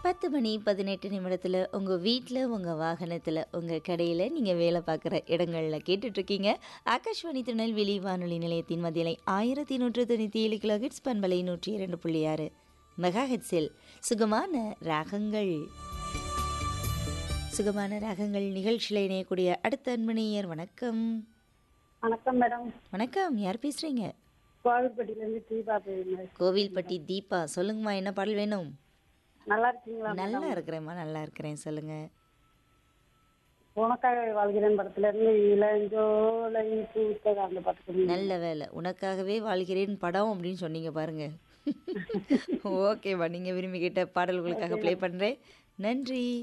பத்து மணி பதினெட்டு நிமிடத்தில் உங்கள் வீட்டில் உங்கள் வாகனத்தில் உங்கள் கடையில் நீங்கள் வேலை பார்க்குற இடங்களில் கேட்டுட்ருக்கீங்க ஆகாஷ்வாணி திருநெல்வேலி வானொலி நிலையத்தின் மதியலை ஆயிரத்தி நூற்று தொண்ணூற்றி ஏழு கிலோஹெட்ஸ் பண்பலை நூற்றி இரண்டு புள்ளி ஆறு மெகா ஹெட்ஸில் சுகமான ராகங்கள் சுகமான ராகங்கள் நிகழ்ச்சியில் இணையக்கூடிய அடுத்த அன்பணியர் வணக்கம் வணக்கம் மேடம் வணக்கம் யார் பேசுகிறீங்க கோவில்பட்டியிலேருந்து தீபா பேசுகிறேன் கோவில்பட்டி தீபா சொல்லுங்கம்மா என்ன பாடல் வேணும் நல்லா இருக்கீங்களா நல்லா இருக்கிறேம்மா நல்லா இருக்கிறேன் சொல்லுங்கள் உனக்காக வாழ்கிறேன் படத்துல இருந்து இளஞ்சோலை பூத்தது அந்த பாட்டு நல்ல வேலை உனக்காகவே வாழ்கிறேன் படம் அப்படின்னு சொன்னீங்க பாருங்க ஓகேம்மா நீங்கள் விரும்பி கேட்ட பாடல்களுக்காக ப்ளே பண்ணுறேன் நன்றி